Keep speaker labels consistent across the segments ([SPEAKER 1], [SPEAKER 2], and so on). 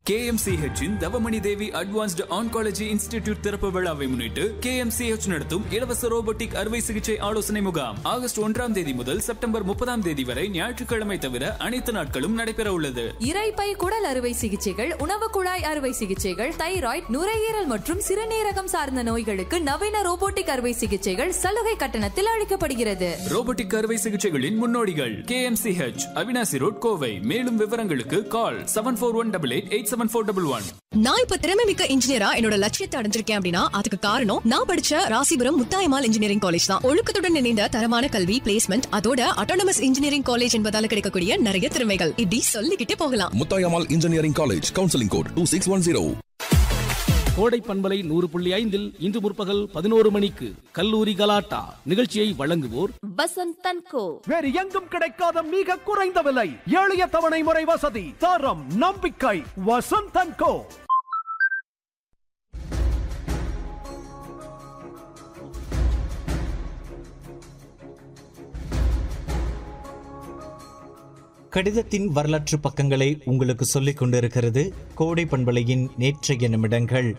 [SPEAKER 1] KMCH இன் Thavamani Devi advanced oncology institute திறப்பு விழாவை முன்னிட்டு KMCH நடத்தும் இலவச ரோபோட்டிக் அறுவை சிகிச்சை ஆலோசனை முகாம் ஆகஸ்ட் ஒன்றாம் தேதி முதல் செப்டம்பர் முப்பதாம் தேதி வரை ஞாயிற்றுக்கிழமை தவிர அனைத்து நாட்களும் நடைபெற உள்ளது
[SPEAKER 2] இரைப்பை குடல் அறுவை சிகிச்சைகள் உணவு குழாய் அறுவை சிகிச்சைகள் தைராய்டு நுரையீரல் மற்றும் சிறுநீரகம் சார்ந்த நோய்களுக்கு நவீன ரோபோட்டிக் அறுவை சிகிச்சைகள் சலுகை கட்டணத்தில் அளிக்கப்படுகிறது
[SPEAKER 1] ரோபோட்டிக் அறுவை சிகிச்சைகளின் முன்னோடிகள் KMCH அவினாசி ரோட் கோவை மேலும் விவரங்களுக்கு call seven four one double eight eight seven four double one
[SPEAKER 3] நான் இப்ப திறமை மிக்க இன்ஜினியரா என்னோட லட்சியத்தை அடைஞ்சிருக்கேன் அப்படின்னா அதுக்கு காரணம் நான் படிச்ச ராசிபுரம் முத்தாயமால் இன்ஜினியரிங் காலேஜ் தான் ஒழுக்கத்துடன் இணைந்த தரமான கல்வி பிளேஸ்மெண்ட் அதோட அட்டானமஸ் இன்ஜினியரிங் காலேஜ் என்பதால கிடைக்கக்கூடிய நிறைய திறமைகள் இப்படி சொல்லிக்கிட்டே போகலாம்
[SPEAKER 4] Muthayammal engineering college counselling code two six one zero
[SPEAKER 5] Kodai பண்பலை நூறு புள்ளி ஐந்தில் இன்று முற்பகல் பதினோரு மணிக்கு கல்லூரி கலாட்டா நிகழ்ச்சியை வழங்குவோர்
[SPEAKER 2] வசந்த் தன்கோ
[SPEAKER 6] வேறு எங்கும் கிடைக்காத மிக குறைந்த விலை எளிய தவணை முறை வசதி தரம் நம்பிக்கை வசந்தன் கோ
[SPEAKER 7] கடிதத்தின் வரலாற்று பக்கங்களை உங்களுக்கு சொல்லிக் கொண்டிருக்கிறது கோடை பண்பலையின் நேற்றைய நிமிடங்கள்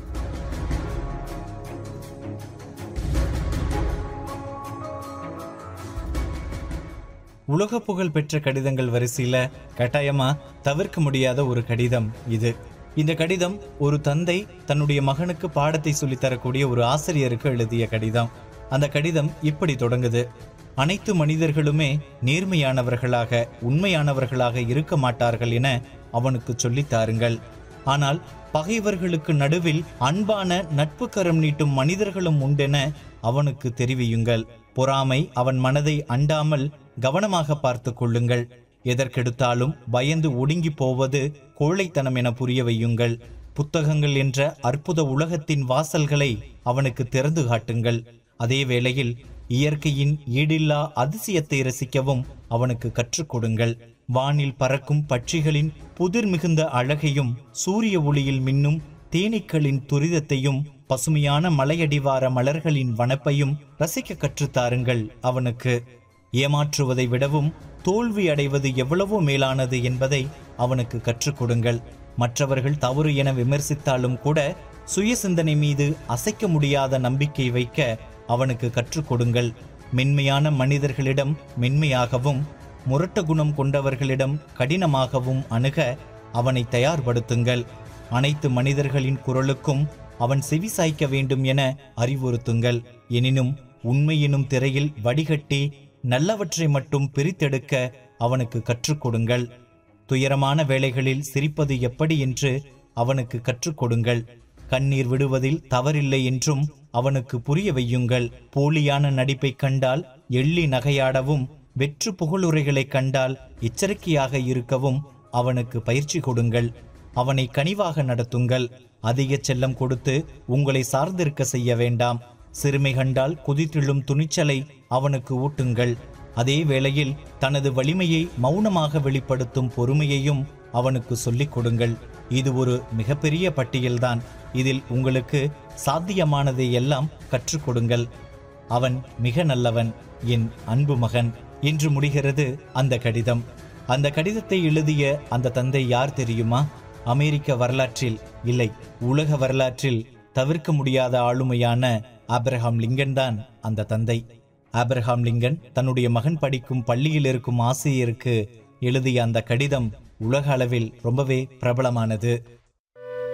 [SPEAKER 7] உலக புகழ் பெற்ற கடிதங்கள் வரிசையில கட்டாயமா தவிர்க்க முடியாத ஒரு கடிதம் இது இந்த கடிதம் ஒரு தந்தை தன்னுடைய மகனுக்கு பாடத்தை சொல்லித் தரக்கூடிய ஒரு ஆசிரியருக்கு எழுதிய கடிதம் அந்த கடிதம் இப்படி தொடங்குது அனைத்து மனிதர்களுமே நேர்மையானவர்களாக உண்மையானவர்களாக இருக்க மாட்டார்கள் என அவனுக்கு சொல்லித் தாருங்கள் ஆனால் பகைவர்களுக்கு நடுவில் அன்பான நட்பு கரம் நீட்டும் மனிதர்களும் உண்டென அவனுக்கு தெரிவியுங்கள் பொறாமை அவன் மனதை அண்டாமல் கவனமாக பார்த்து கொள்ளுங்கள் எதற்கெடுத்தாலும் பயந்து ஒடுங்கி போவது கோழைத்தனம் என புரிய வையுங்கள் புத்தகங்கள் என்ற அற்புத உலகத்தின் வாசல்களை அவனுக்கு திறந்து காட்டுங்கள் அதே வேளையில் இயற்கையின் ஈடில்லா அதிசயத்தை ரசிக்கவும் அவனுக்கு கற்றுக் கொடுங்கள் வானில் பறக்கும் பட்சிகளின் புதிர் மிகுந்த அழகையும் சூரிய ஒளியில் மின்னும் தேனீக்களின் துரிதத்தையும் பசுமையான மலையடிவார மலர்களின் வனப்பையும் ரசிக்க கற்றுத்தாருங்கள் அவனுக்கு ஏமாற்றுவதை விடவும் தோல்வி அடைவது எவ்வளவோ மேலானது என்பதை அவனுக்கு கற்றுக் கொடுங்கள் மற்றவர்கள் தவறு என விமர்சித்தாலும் கூட சுய சிந்தனை மீது அசைக்க முடியாத நம்பிக்கை வைக்க அவனுக்கு கற்றுக் கொடுங்கள் மென்மையான மனிதர்களிடம் மென்மையாகவும் முரட்ட குணம் கொண்டவர்களிடம் கடினமாகவும் அணுக அவனை தயார்படுத்துங்கள் அனைத்து மனிதர்களின் குரலுக்கும் அவன் செவி சாய்க்க வேண்டும் என அறிவுறுத்துங்கள் எனினும் உண்மை எனும் திரையில் வடிகட்டி நல்லவற்றை மட்டும் பிரித்தெடுக்க அவனுக்கு கற்றுக் கொடுங்கள் துயரமான வேளைகளில் சிரிப்பது எப்படி என்று அவனுக்கு கற்றுக் கொடுங்கள் கண்ணீர் விடுவதில் தவறில்லை என்றும் அவனுக்கு புரிய வையுங்கள் போலியான நடிப்பைக் கண்டால் எள்ளி நகையாடவும் வெற்று புகழுரைகளைக் கண்டால் எச்சரிக்கையாக இருக்கவும் அவனுக்கு பயிற்சி கொடுங்கள் அவனை கனிவாக நடத்துங்கள் அதிக செல்லம் கொடுத்து உங்களை சார்ந்திருக்க செய்ய வேண்டாம் சிறுமை கண்டால் குதித்தெழும் துணிச்சலை அவனுக்கு ஊட்டுங்கள் அதே வேளையில் தனது வலிமையை மௌனமாக வெளிப்படுத்தும் பொறுமையையும் அவனுக்கு சொல்லிக் கொடுங்கள் இது ஒரு மிகப்பெரிய பட்டியல்தான் இதில் உங்களுக்கு சாத்தியமானதை எல்லாம் கற்றுக் கொடுங்கள் அவன் மிக நல்லவன் என் அன்பு மகன் என்று முடிகிறது அந்த கடிதம் அந்த கடிதத்தை எழுதிய அந்த தந்தை யார் தெரியுமா அமெரிக்க வரலாற்றில் இல்லை உலக வரலாற்றில் தவிர்க்க முடியாத ஆளுமையான ஆப்ரஹாம் லிங்கன் தான் அந்த தந்தை ஆப்ரஹாம் லிங்கன் தன்னுடைய மகன் படிக்கும் பள்ளியில் இருக்கும் ஆசிரியருக்கு எழுதிய அந்த கடிதம் உலக அளவில் ரொம்பவே பிரபலமானது